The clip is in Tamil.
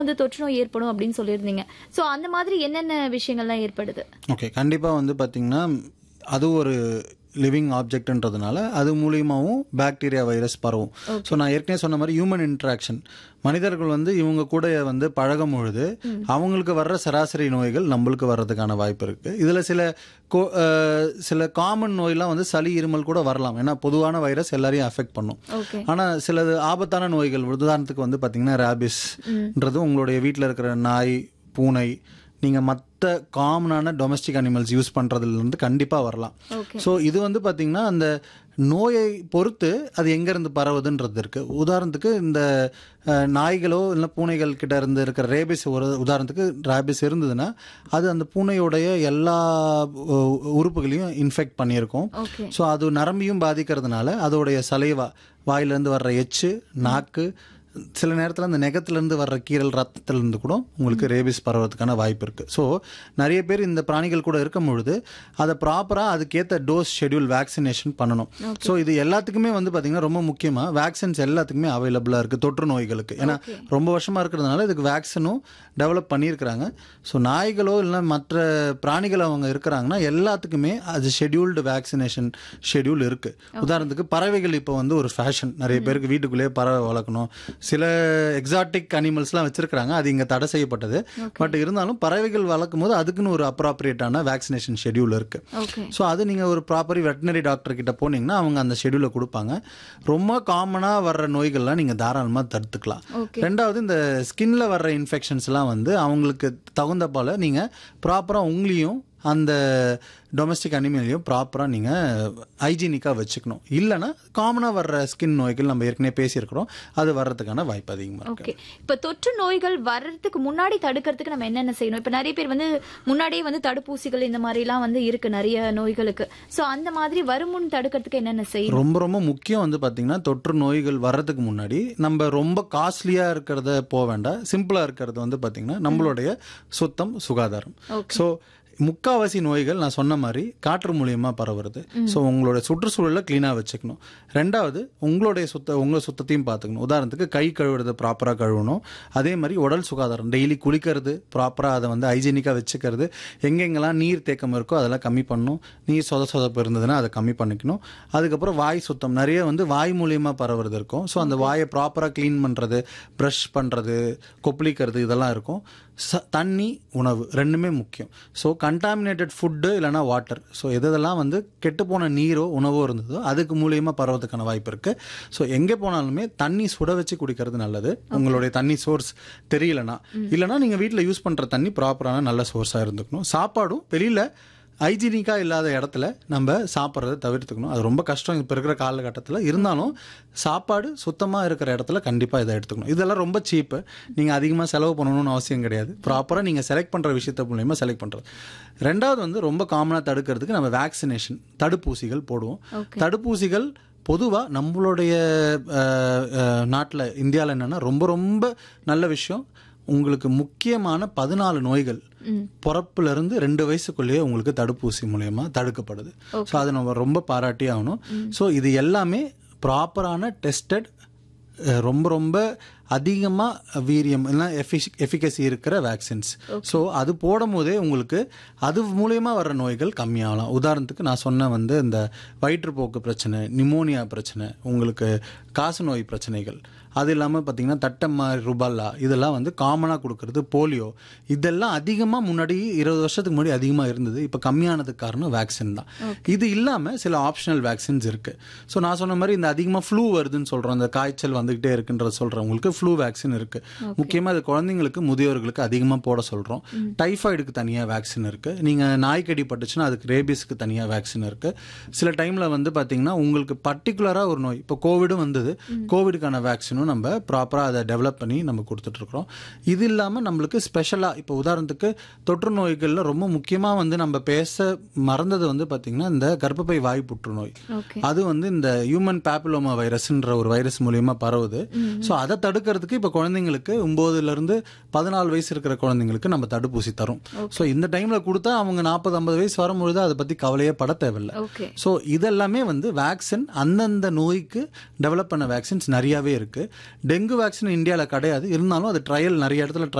வந்து தொற்று நோய் ஏற்படும் அப்படின்னு சொல்லியிருந்தீங்க சோ அந்த மாதிரி என்னென்ன விஷயங்கள்லாம் ஏற்படுது ஓகே கண்டிப்பாக வந்து பார்த்தீங்கன்னா அது ஒரு லிவிங் ஆப்ஜெக்ட்ன்றதுனால அது மூலியமாகவும் பாக்டீரியா வைரஸ் பரவும் ஸோ நான் ஏற்கனவே சொன்ன மாதிரி ஹியூமன் இன்ட்ராக்ஷன் மனிதர்கள் வந்து இவங்க கூட வந்து பழகும் பொழுது அவங்களுக்கு வர்ற சராசரி நோய்கள் நம்மளுக்கு வர்றதுக்கான வாய்ப்பு இருக்குது இதில் சில கோ அஹ், சில காமன் நோயெல்லாம் வந்து சளி இருமல் கூட வரலாம் ஏன்னா பொதுவான வைரஸ் எல்லாரையும் அஃபெக்ட் பண்ணும் ஓகே ஆனால் சிலது ஆபத்தான நோய்கள் உதாரணத்துக்கு வந்து பார்த்தீங்கன்னா ரேபிஸ்ன்றது உங்களுடைய வீட்டில் இருக்கிற நாய் பூனை நீங்கள் மற்ற காமனான டொமஸ்டிக் அனிமல்ஸ் யூஸ் பண்ணுறதுலேருந்து கண்டிப்பாக வரலாம் ஓகே ஸோ இது வந்து பார்த்தீங்கன்னா அந்த நோயை பொறுத்து அது எங்கேருந்து பரவுதுன்றது இருக்குது உதாரணத்துக்கு இந்த அஹ், நாய்களோ இல்லை பூனைகள் கிட்ட இருந்து இருக்கிற ரேபிஸ் ஒரு உதாரணத்துக்கு ரேபிஸ் இருந்ததுன்னா அது அந்த பூனையோடைய எல்லா அஹ், உறுப்புகளையும் இன்ஃபெக்ட் பண்ணியிருக்கும் ஓகே ஸோ அது நரம்பியும் பாதிக்கிறதுனால அதோடைய சலைவா வாயிலேருந்து வர்ற எச்சு நாக்கு சில நேரத்தில் அந்த நெகத்திலேருந்து வர்ற கீரல் ரத்தத்திலேருந்து கூட உங்களுக்கு ரேபிஸ் பரவறதுக்கான வாய்ப்பு இருக்குது ஸோ நிறைய பேர் இந்த பிராணிகள் கூட இருக்கும் பொழுது அதை ப்ராப்பராக அதுக்கேற்ற டோஸ் ஷெட்யூல் வேக்சினேஷன் பண்ணணும் ஸோ இது எல்லாத்துக்குமே வந்து பார்த்திங்கன்னா ரொம்ப முக்கியமாக வேக்சின்ஸ் எல்லாத்துக்குமே அவைலபிளாக இருக்குது தொற்று நோய்களுக்கு ஏன்னா ரொம்ப வருஷமாக இருக்கிறதுனால இதுக்கு வேக்சினும் டெவலப் பண்ணியிருக்கிறாங்க ஸோ நாய்களோ இல்லை மற்ற பிராணிகள் அவங்க இருக்கிறாங்கன்னா எல்லாத்துக்குமே அது ஷெட்யூல்டு வேக்சினேஷன் ஷெட்யூல் இருக்குது உதாரணத்துக்கு பறவைகள் இப்போ வந்து ஒரு ஃபேஷன் நிறைய பேருக்கு வீட்டுக்குள்ளேயே பறவை வளர்க்கணும் சில எக்ஸாட்டிக் அனிமல்ஸ்லாம் வச்சிருக்கிறாங்க அது இங்கே தடை செய்யப்பட்டது பட் இருந்தாலும் பறவைகள் வளர்க்கும் போது அதுக்குன்னு ஒரு அப்ராப்ரியேட்டான வேக்சினேஷன் ஷெட்யூல் இருக்குது ஓகே ஸோ அது நீங்கள் ஒரு ப்ராப்பர் வெட்டினரி டாக்டர் கிட்ட போனீங்கன்னா அவங்க அந்த ஷெட்யூலை கொடுப்பாங்க ரொம்ப காமனாக வர்ற நோய்கள்லாம் நீங்கள் தாராளமாக தடுத்துக்கலாம் ஓகே ரெண்டாவது இந்த ஸ்கின்ல வர்ற இன்ஃபெக்ஷன்ஸ்லாம் வந்து அவங்களுக்கு தகுந்த போல நீங்கள் ப்ராப்பராக உங்களையும் அந்த டொமஸ்டிக் அனிமலையும் ப்ராப்பராக நீங்கள் ஹைஜீனிக்காக வச்சுக்கணும் இல்லைன்னா காமனாக வர்ற ஸ்கின் நோய்கள் நம்ம ஏற்கனவே பேசியிருக்கிறோம் அது வர்றதுக்கான வாய்ப்பு அதிகமாக இருக்கு ஓகே இப்ப தொற்று நோய்கள் வர்றதுக்கு முன்னாடி தடுக்கிறதுக்கு நம்ம என்னென்ன செய்யணும் இப்ப நிறைய பேர் வந்து முன்னாடியே வந்து தடுப்பூசிகள் இந்த மாதிரி எல்லாம் வந்து இருக்கு நிறைய நோய்களுக்கு சோ அந்த மாதிரி வருமுன் தடுக்கிறதுக்கு என்னென்ன செய்யணும் ரொம்ப ரொம்ப முக்கியம் வந்து பார்த்தீங்கன்னா தொற்று நோய்கள் வர்றதுக்கு முன்னாடி நம்ம ரொம்ப காஸ்ட்லியாக இருக்கிறத போக வேண்டாம் சிம்பிளாக இருக்கிறது வந்து பார்த்தீங்கன்னா நம்மளுடைய சுத்தம் சுகாதாரம் Okay. ஸோ முக்காவாசி நோய்கள் நான் சொன்ன மாதிரி காற்று மூலியமாக பரவுறது ஸோ உங்களோட சுற்றுச்சூழலை க்ளீனாக வச்சுக்கணும் ரெண்டாவது உங்களுடைய சுத்த உங்கள் சுத்தத்தையும் பார்த்துக்கணும் உதாரணத்துக்கு கை கழுவுறது ப்ராப்பராக கழுவணும் அதே மாதிரி உடல் சுகாதாரம் டெய்லி குளிக்கிறது ப்ராப்பராக அதை வந்து ஹைஜீனிக்காக வச்சுக்கிறது எங்கெங்கெல்லாம் நீர் தேக்கம் இருக்கோ அதெல்லாம் கம்மி பண்ணணும் நீர் சொத சொதப்பு இருந்ததுன்னா அதை கம்மி பண்ணிக்கணும் அதுக்கப்புறம் வாய் சுத்தம் நிறைய வந்து வாய் மூலியமாக பரவுறது இருக்கும் ஸோ அந்த வாயை ப்ராப்பராக க்ளீன் பண்ணுறது ப்ரஷ் பண்ணுறது கொப்பளிக்கிறது இதெல்லாம் இருக்கும் ச தண்ணி உணவு ரெண்டுமே முக்கியம் ஸோ கண்டாமினேட்டட் ஃபுட்டு இல்லைனா வாட்டர் ஸோ எதெல்லாம் வந்து கெட்டுப்போன நீரோ உணவோ இருந்ததோ அதுக்கு மூலியமாக பரவதுக்கான வாய்ப்பு இருக்குது ஸோ எங்கே போனாலுமே தண்ணி சுட வச்சு குடிக்கிறது நல்லது உங்களுடைய தண்ணி சோர்ஸ் தெரியலனா இல்லைனா நீங்கள் வீட்டில் யூஸ் பண்ணுற தண்ணி ப்ராப்பரான நல்ல சோர்ஸாக இருந்துக்கணும் சாப்பாடும் வெளியில் ஹைஜீனிக்காக இல்லாத இடத்துல நம்ம சாப்பிட்றத தவிர்த்துக்கணும் அது ரொம்ப கஷ்டம் இப்போ இருக்கிற காலகட்டத்தில் இருந்தாலும் சாப்பாடு சுத்தமாக இருக்கிற இடத்துல கண்டிப்பாக இதை எடுத்துக்கணும் இதெல்லாம் ரொம்ப சீப்பு நீங்கள் அதிகமாக செலவு பண்ணணும்னு அவசியம் கிடையாது ப்ராப்பராக நீங்கள் செலக்ட் பண்ணுற விஷயத்த மூலயமா செலக்ட் பண்ணுறது ரெண்டாவது வந்து ரொம்ப காமனாக தடுக்கிறதுக்கு நம்ம வேக்சினேஷன் தடுப்பூசிகள் போடுவோம் தடுப்பூசிகள் பொதுவாக நம்மளுடைய நாட்டில் இந்தியாவில் என்னென்னா ரொம்ப ரொம்ப நல்ல விஷயம் உங்களுக்கு முக்கியமான பதினாலு நோய்கள் பிறப்புல இருந்து ரெண்டு வயசுக்குள்ளேயே உங்களுக்கு தடுப்பூசி மூலயமா தடுக்கப்படுது ஸோ அதை நம்ம ரொம்ப பாராட்டி ஆகணும் ஸோ இது எல்லாமே ப்ராப்பரான டெஸ்டட் ரொம்ப ரொம்ப அதிகமாக வீரியம் இல்லைனா எஃபிஷ் எஃபிகசி இருக்கிற வேக்சின்ஸ் ஸோ அது போடும் போதே உங்களுக்கு அது மூலயமா வர்ற நோய்கள் கம்மியாகலாம் உதாரணத்துக்கு நான் சொன்ன வந்து இந்த வயிற்றுப்போக்கு பிரச்சனை நிமோனியா பிரச்சனை உங்களுக்கு காசு நோய் பிரச்சனைகள் அது இல்லாமல் பார்த்தீங்கன்னா தட்டம்மா ருபாலா இதெல்லாம் வந்து காமனாக கொடுக்கறது போலியோ இதெல்லாம் அதிகமாக முன்னாடி இருபது வருஷத்துக்கு முன்னாடி அதிகமாக இருந்தது இப்போ கம்மியானதுக்கு காரணம் வேக்சின் தான் இது இல்லாமல் சில ஆப்ஷனல் வேக்சின்ஸ் இருக்குது ஸோ நான் சொன்ன மாதிரி இந்த அதிகமாக ஃப்ளூ வருதுன்னு சொல்கிறோம் இந்த காய்ச்சல் வந்துக்கிட்டே இருக்குன்றத சொல்கிறவங்களுக்கு ஃப்ளூ வேக்சின் இருக்குது முக்கியமாக அது குழந்தைங்களுக்கு முதியோர்களுக்கு அதிகமாக போட சொல்கிறோம் டைஃபாய்டுக்கு தனியாக வேக்சின் இருக்குது நீங்கள் நாய்க்கடி பட்டுச்சுன்னா அதுக்கு ரேபிஸ்க்கு தனியாக வேக்சின் இருக்குது சில டைமில் வந்து பார்த்தீங்கன்னா உங்களுக்கு பர்டிகுலராக ஒரு நோய் இப்போ கோவிடும் வந்தது கோவிடுக்கான வேக்சினும் நம்ம ப்ராப்பராக அதை டெவலப் பண்ணி நம்ம கொடுத்துட்ருக்குறோம் இது இல்லாமல் நம்மளுக்கு ஸ்பெஷலாக இப்போ உதாரணத்துக்கு தொற்று நோய்களில் ரொம்ப முக்கியமாக வந்து நம்ம பேச மறந்தது வந்து பார்த்திங்கன்னா இந்த கர்ப்பப்பை வாய் புற்றுநோய் ஓகே அது வந்து இந்த ஹியூமன் பேப்பிலோமா வைரஸ்ன்ற ஒரு வைரஸ் மூலியமா பரவுது ஸோ அதை தடுக்கிறதுக்கு இப்போ குழந்தைங்களுக்கு ஒம்போதுல இருந்து பதினாலு வயசு இருக்கிற குழந்தைங்களுக்கு நம்ம தடுப்பூசி தரும் ஸோ இந்த டைம்ல கொடுத்தா அவங்க நாற்பது ஐம்பது வயசு வரும்பொழுது அதை பத்தி கவலையே பட தேவையில்லை ஓகே ஸோ இதெல்லாமே வந்து வேக்சின் அந்தந்த நோய்க்கு டெவலப் பண்ண வேக்சின்ஸ் நிறையாவே இருக்கு டெங்கு வேக்சின் இந்தியாவில் கிடையாது இருந்தாலும் அது ட்ரையல் நிறைய இடத்துல